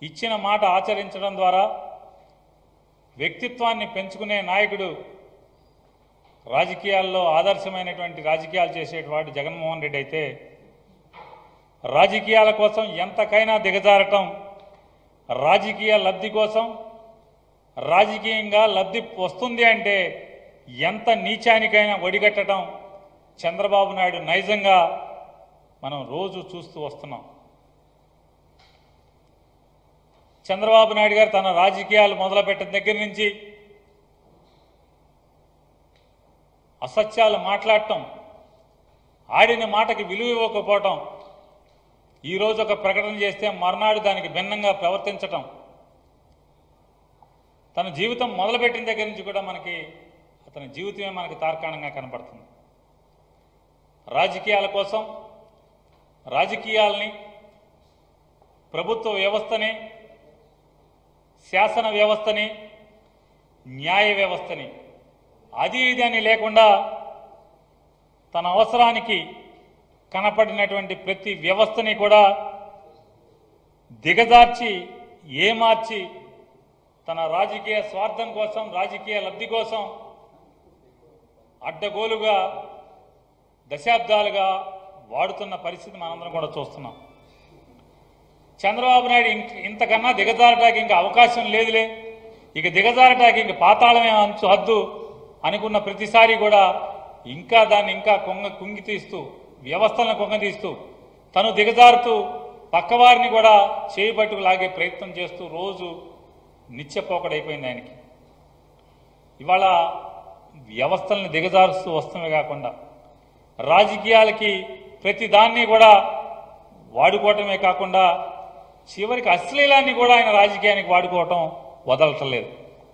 ఇచ్చిన మాట ఆచరించడం ద్వారా వ్యక్తిత్వాన్ని పెంచుకునే నాయకుడు రాజకీయాల్లో ఆదర్శమైనటువంటి రాజకీయాలు చేసేటువంటి జగన్మోహన్ రెడ్డి అయితే రాజకీయాల కోసం ఎంతకైనా దిగజారటం రాజకీయ లబ్ధి కోసం రాజకీయంగా లబ్ధి వస్తుంది అంటే ఎంత నీచానికైనా ఒడిగట్టడం చంద్రబాబు నాయుడు నైజంగా మనం రోజు చూస్తూ వస్తున్నాం చంద్రబాబు నాయుడు గారు తన రాజకీయాలు మొదలుపెట్టిన దగ్గర నుంచి అసత్యాలు మాట్లాడటం ఆడిన మాటకి విలువ ఇవ్వకపోవటం ఈరోజు ఒక ప్రకటన చేస్తే మర్నాడు దానికి భిన్నంగా ప్రవర్తించటం తన జీవితం మొదలుపెట్టిన దగ్గర నుంచి కూడా మనకి అతని జీవితమే మనకి తార్కాణంగా కనపడుతుంది రాజకీయాల కోసం రాజకీయాల్ని ప్రభుత్వ వ్యవస్థని శాసన వ్యవస్థని న్యాయ వ్యవస్థని అది ఇది అని లేకుండా తన అవసరానికి కనపడినటువంటి ప్రతి వ్యవస్థని కూడా దిగజార్చి ఏమార్చి తన రాజకీయ స్వార్థం కోసం రాజకీయ లబ్ధి కోసం అడ్డగోలుగా దశాబ్దాలుగా వాడుతున్న పరిస్థితి మనందరం కూడా చూస్తున్నాం చంద్రబాబు నాయుడు ఇంక ఇంతకన్నా దిగజారటానికి ఇంకా అవకాశం లేదులే ఇక దిగజారటానికి ఇంక పాతాళమే అంచు హద్దు అనుకున్న ప్రతిసారి కూడా ఇంకా దాన్ని ఇంకా కొంగ కుంగి తీస్తూ వ్యవస్థలను కొంగదీస్తూ తను దిగజారుతూ పక్కవారిని కూడా చేయబట్టుకు లాగే ప్రయత్నం చేస్తూ రోజు నిత్యపోకడైపోయింది ఆయనకి ఇవాళ వ్యవస్థలను దిగజారుస్తూ వస్తమే కాకుండా రాజకీయాలకి ప్రతి దాన్ని కూడా వాడుకోవటమే కాకుండా చివరికి అశ్లీలాన్ని కూడా ఆయన రాజకీయానికి వాడుకోవటం వదలటలేదు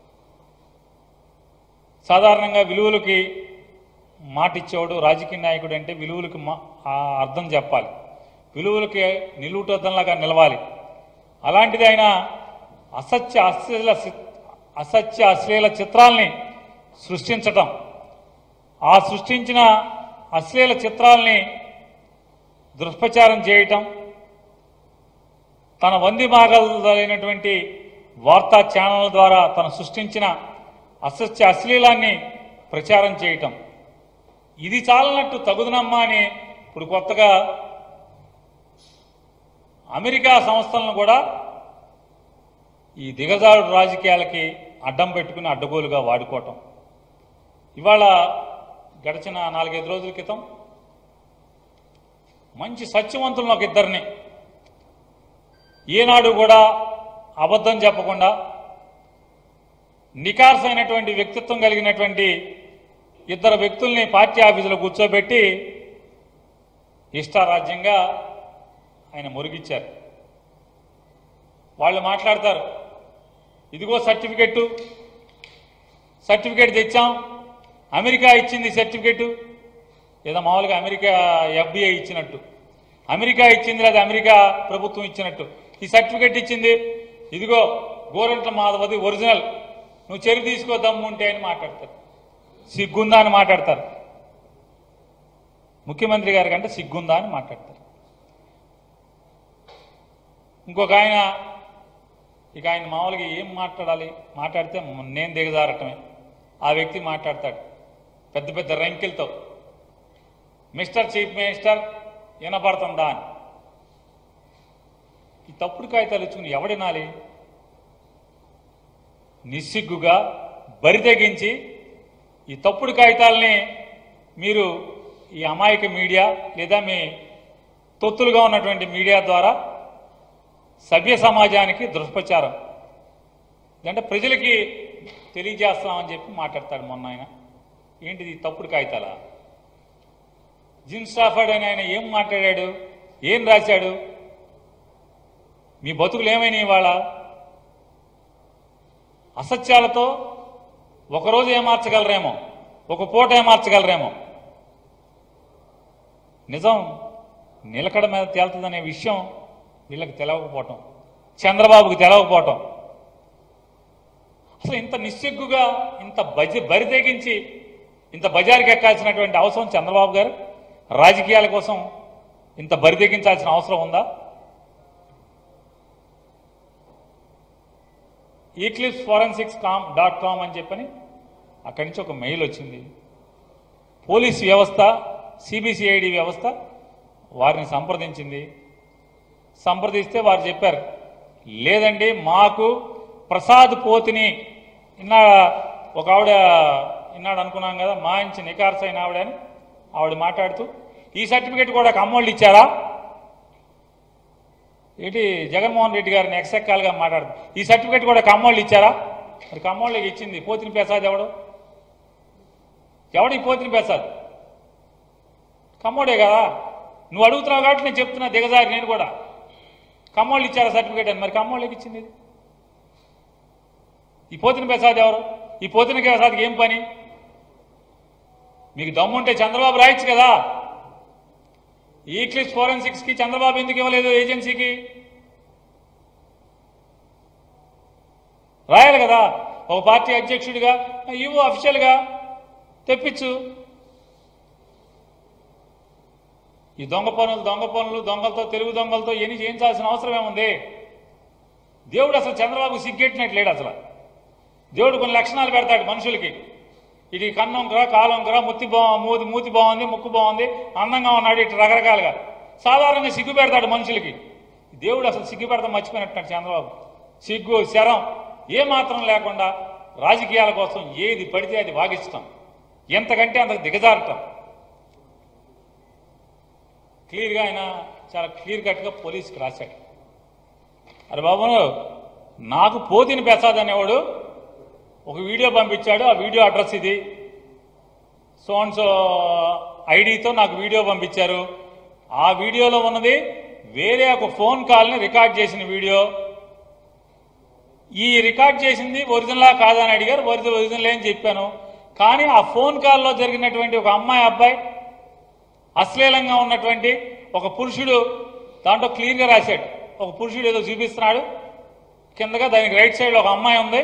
సాధారణంగా విలువలకి మాట ఇచ్చేవాడు రాజకీయ నాయకుడు అంటే విలువలకి మా ఆ అర్థం చెప్పాలి విలువలకి నిలువుటద్దంలాగా నిలవాలి అలాంటిది ఆయన అసత్య అశ్లీల చి- అసత్య అశ్లీల చిత్రాల్ని సృష్టించటం ఆ సృష్టించిన అశ్లీల చిత్రాల్ని దుష్ప్రచారం చేయటం తన వంది మాగలైనటువంటి వార్తా ఛానళ్ల ద్వారా తను సృష్టించిన అసత్య అశ్లీలాన్ని ప్రచారం చేయటం ఇది చాలనట్టు తగుదనమ్మా అని ఇప్పుడు కొత్తగా అమెరికా సంస్థలను కూడా ఈ దిగజారు రాజకీయాలకి అడ్డం పెట్టుకుని అడ్డగోలుగా వాడుకోవటం ఇవాళ గడిచిన నాలుగైదు రోజుల క్రితం మంచి సత్యవంతులను ఒక ఇద్దరిని ఏనాడు కూడా అబద్ధం చెప్పకుండా నికార్సైనటువంటి వ్యక్తిత్వం కలిగినటువంటి ఇద్దరు వ్యక్తుల్ని పార్టీ ఆఫీసులో కూర్చోబెట్టి ఇష్టారాజ్యంగా ఆయన మురిగిచ్చారు వాళ్ళు మాట్లాడతారు ఇదిగో సర్టిఫికెట్టు సర్టిఫికేట్ తెచ్చాం అమెరికా ఇచ్చింది సర్టిఫికెట్ ఏదో మామూలుగా అమెరికా ఎఫ్బిఐ ఇచ్చినట్టు అమెరికా ఇచ్చింది లేదా అమెరికా ప్రభుత్వం ఇచ్చినట్టు ఈ సర్టిఫికెట్ ఇచ్చింది ఇదిగో గోరంట్ల మాధవది ఒరిజినల్ నువ్వు చర్య తీసుకో దమ్ము ఉంటే అని మాట్లాడతారు సిగ్గుందా అని మాట్లాడతారు ముఖ్యమంత్రి గారి కంటే సిగ్గుందా అని మాట్లాడతారు ఇంకొక ఆయన ఇక ఆయన మామూలుగా ఏం మాట్లాడాలి మాట్లాడితే నేను దిగజారటమే ఆ వ్యక్తి మాట్లాడతాడు పెద్ద పెద్ద రంకెలతో మిస్టర్ చీఫ్ మినిస్టర్ వినపడుతుందా అని ఈ తప్పుడు కాగితాలు ఇచ్చుకుని ఎవడినాలి నిస్సిగ్గుగా బరి తెగించి ఈ తప్పుడు కాగితాలని మీరు ఈ అమాయక మీడియా లేదా మీ తొత్తులుగా ఉన్నటువంటి మీడియా ద్వారా సభ్య సమాజానికి దుష్ప్రచారం అంటే ప్రజలకి తెలియజేస్తామని చెప్పి మాట్లాడతాడు మొన్న ఆయన ఏంటిది తప్పుడు కాగితాలా జిమ్ స్టాఫర్డ్ అని ఆయన ఏం మాట్లాడాడు ఏం రాశాడు మీ బతుకులు ఏమైనాయి ఇవాళ అసత్యాలతో ఒకరోజు ఏమార్చగలరేమో ఒక పూట ఏమార్చగలరేమో నిజం నిలకడ మీద తేలుతుందనే విషయం వీళ్ళకి తెలవకపోవటం చంద్రబాబుకి తెలవకపోవటం అసలు ఇంత నిస్సిగ్గుగా ఇంత బజి బరి తెగించి ఇంత బజారుకి ఎక్కాల్సినటువంటి అవసరం చంద్రబాబు గారు రాజకీయాల కోసం ఇంత బరి తెగించాల్సిన అవసరం ఉందా eclipse forensics com dot com అని చెప్పని అక్కడి నుంచి ఒక మెయిల్ వచ్చింది పోలీస్ వ్యవస్థ సిబిసిఐడి వ్యవస్థ వారిని సంప్రదించింది సంప్రదిస్తే వారు చెప్పారు లేదండి మాకు ప్రసాద్ పోతిని ఇన్నా ఒక ఆవిడ ఇన్నాడు అనుకున్నాం కదా మాంచి నికార్స్ అయిన ఆవిడ అని ఆవిడ మాట్లాడుతూ ఈ సర్టిఫికేట్ కూడా కమ్మోళ్ళు ఇచ్చారా ఏంటి జగన్మోహన్ రెడ్డి గారిని ఎక్సెక్కాలుగా మాట్లాడుతూ ఈ సర్టిఫికేట్ కూడా కమ్మోళ్ళు ఇచ్చారా మరి కమ్మోళ్ళకి ఇచ్చింది పోతిని ప్రసాద్ ఎవడు ఎవడు ఈ పోతిని ప్రసాద్ కమ్మోడే కదా నువ్వు అడుగుతున్నావు కాబట్టి నేను చెప్తున్నా దిగజారి నేను కూడా కమ్మోళ్ళు ఇచ్చారా సర్టిఫికేట్ అని మరి కమ్మోళ్ళకి ఇచ్చింది ఇది ఈ పోతిన ప్రసాద్ ఎవరు ఈ పోతిన ప్రసాద్కి ఏం పని మీకు దమ్ముంటే చంద్రబాబు రాయొచ్చు కదా ఈ క్లిప్స్ ఫోరెన్సిక్స్ కి చంద్రబాబు ఎందుకు ఇవ్వలేదు ఏజెన్సీకి రాయాలి కదా ఒక పార్టీ అధ్యక్షుడిగా ఇవ్వు అఫీషియల్గా తెప్పించు ఈ దొంగ పనులు దొంగ పనులు దొంగలతో తెలుగు దొంగలతో ఎన్ని చేయించాల్సిన అవసరం ఏముంది దేవుడు అసలు చంద్రబాబు సిగ్గెట్టినట్లేడు అసలు దేవుడు కొన్ని లక్షణాలు పెడతాడు మనుషులకి ఇది కన్నంకర కాలంకర ముత్తి బా మూతి మూతి బాగుంది ముక్కు బాగుంది అందంగా ఉన్నాడు ఇటు రకరకాలుగా సాధారణంగా సిగ్గు పెడతాడు మనుషులకి దేవుడు అసలు సిగ్గు పెడతాం మర్చిపోయినట్టున్నాడు చంద్రబాబు సిగ్గు శరం ఏ మాత్రం లేకుండా రాజకీయాల కోసం ఏది పడితే అది వాగిస్తాం ఎంతకంటే అంతకు దిగజారుతాం క్లియర్గా ఆయన చాలా క్లియర్ కట్గా పోలీస్కి రాశాడు అరే బాబు నాకు పోతిని ప్రసాద్ అనేవాడు ఒక వీడియో పంపించాడు ఆ వీడియో అడ్రస్ ఇది సో అండ్ సో ఐడితో నాకు వీడియో పంపించారు ఆ వీడియోలో ఉన్నది వేరే ఒక ఫోన్ కాల్ని రికార్డ్ చేసిన వీడియో ఈ రికార్డ్ చేసింది ఒరిజినలా కాదని అడిగారు ఒరిజినల్ ఒరిజినల్ అని చెప్పాను కానీ ఆ ఫోన్ కాల్లో జరిగినటువంటి ఒక అమ్మాయి అబ్బాయి అశ్లీలంగా ఉన్నటువంటి ఒక పురుషుడు దాంట్లో క్లియర్గా రాశాడు ఒక పురుషుడు ఏదో చూపిస్తున్నాడు కిందగా దానికి రైట్ సైడ్ ఒక అమ్మాయి ఉంది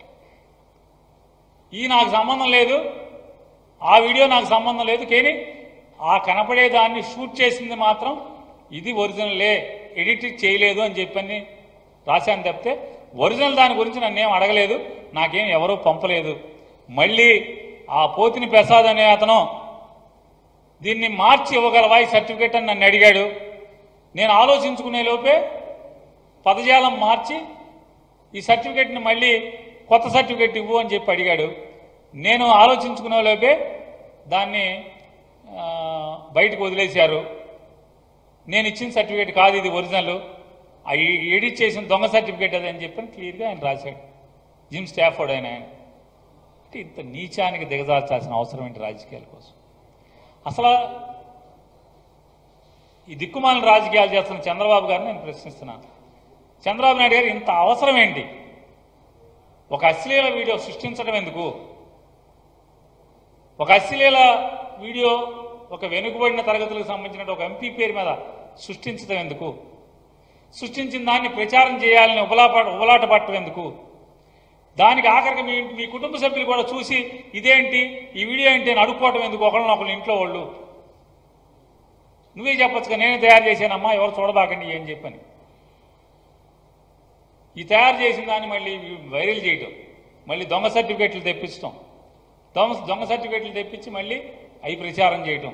ఈ నాకు సంబంధం లేదు ఆ వీడియో నాకు సంబంధం లేదు కానీ ఆ కనపడే దాన్ని షూట్ చేసింది మాత్రం ఇది ఒరిజినలే ఎడిట్ చేయలేదు అని చెప్పని రాశాను తప్పితే ఒరిజినల్ దాని గురించి నన్ను ఏం అడగలేదు నాకేం ఎవరూ పంపలేదు మళ్ళీ ఆ పోతిని ప్రసాద్ అనే అతను దీన్ని మార్చి ఇవ్వగలవా ఈ సర్టిఫికేట్ అని నన్ను అడిగాడు నేను ఆలోచించుకునే లోపే పదజాలం మార్చి ఈ సర్టిఫికేట్ని మళ్ళీ కొత్త సర్టిఫికేట్ ఇవ్వు అని చెప్పి అడిగాడు నేను ఆలోచించుకునే లోపే దాన్ని ఆ, బయటకు వదిలేశారు నేను ఇచ్చిన సర్టిఫికేట్ కాదు ఇది ఒరిజినల్ ఆ ఎ- ఎడిట్ చేసిన దొంగ సర్టిఫికేట్ అది అని చెప్పని క్లియర్గా ఆయన రాశాడు జిమ్ స్టాఫర్డ్ ఆయన ఆయన అంటే ఇంత నీచానికి దిగజార్చాల్సిన అవసరం ఏంటి రాజకీయాల కోసం అసలు ఈ దిక్కుమాలిన రాజకీయాలు చేస్తున్న చంద్రబాబు గారిని నేను ప్రశ్నిస్తున్నాను చంద్రబాబు నాయుడు గారు ఇంత అవసరం ఏంటి ఒక అశ్లీల వీడియో సృష్టించడం ఎందుకు ఒక అశ్లీల వీడియో ఒక వెనుకబడిన తరగతులకు సంబంధించిన ఒక ఎంపీ పేరు మీద సృష్టించడం ఎందుకు సృష్టించిన దాన్ని ప్రచారం చేయాలని ఉబలాప ఉబలాట పట్టడం ఎందుకు దానికి ఆఖరికి మీ మీ కుటుంబ సభ్యులు కూడా చూసి ఇదేంటి ఈ వీడియో ఏంటి అని అడుక్కోవటం ఎందుకు ఒకళ్ళని ఒకళ్ళు ఇంట్లో వాళ్ళు నువ్వే చెప్పొచ్చుగా నేనే తయారు చేశానమ్మా ఎవరు చూడబాకండి ఏం చెప్పని ఈ తయారు చేసిన దాన్ని మళ్ళీ వైరల్ చేయటం మళ్ళీ దొంగ సర్టిఫికేట్లు తెప్పించడం దొంగ దొంగ సర్టిఫికేట్లు తెప్పించి మళ్ళీ అవి ప్రచారం చేయటం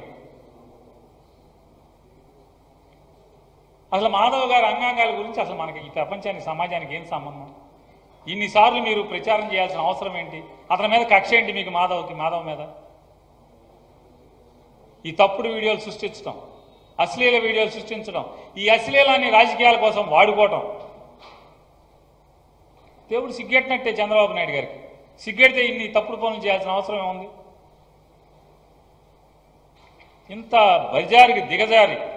అసలు మాధవ్ గారి అంగాంగాల గురించి అసలు మనకి ఈ ప్రపంచానికి సమాజానికి ఏం సంబంధం ఇన్నిసార్లు మీరు ప్రచారం చేయాల్సిన అవసరం ఏంటి అతని మీద కక్ష ఏంటి మీకు మాధవ్కి మాధవ్ మీద ఈ తప్పుడు వీడియోలు సృష్టించడం అశ్లీల వీడియోలు సృష్టించడం ఈ అశ్లీలాన్ని రాజకీయాల కోసం వాడుకోవటం దేవుడు సిగ్గెట్టినట్టే చంద్రబాబు నాయుడు గారికి సిగ్గెడితే ఇన్ని తప్పుడు పనులు చేయాల్సిన అవసరం ఏముంది ఇంత బజారికి దిగజారి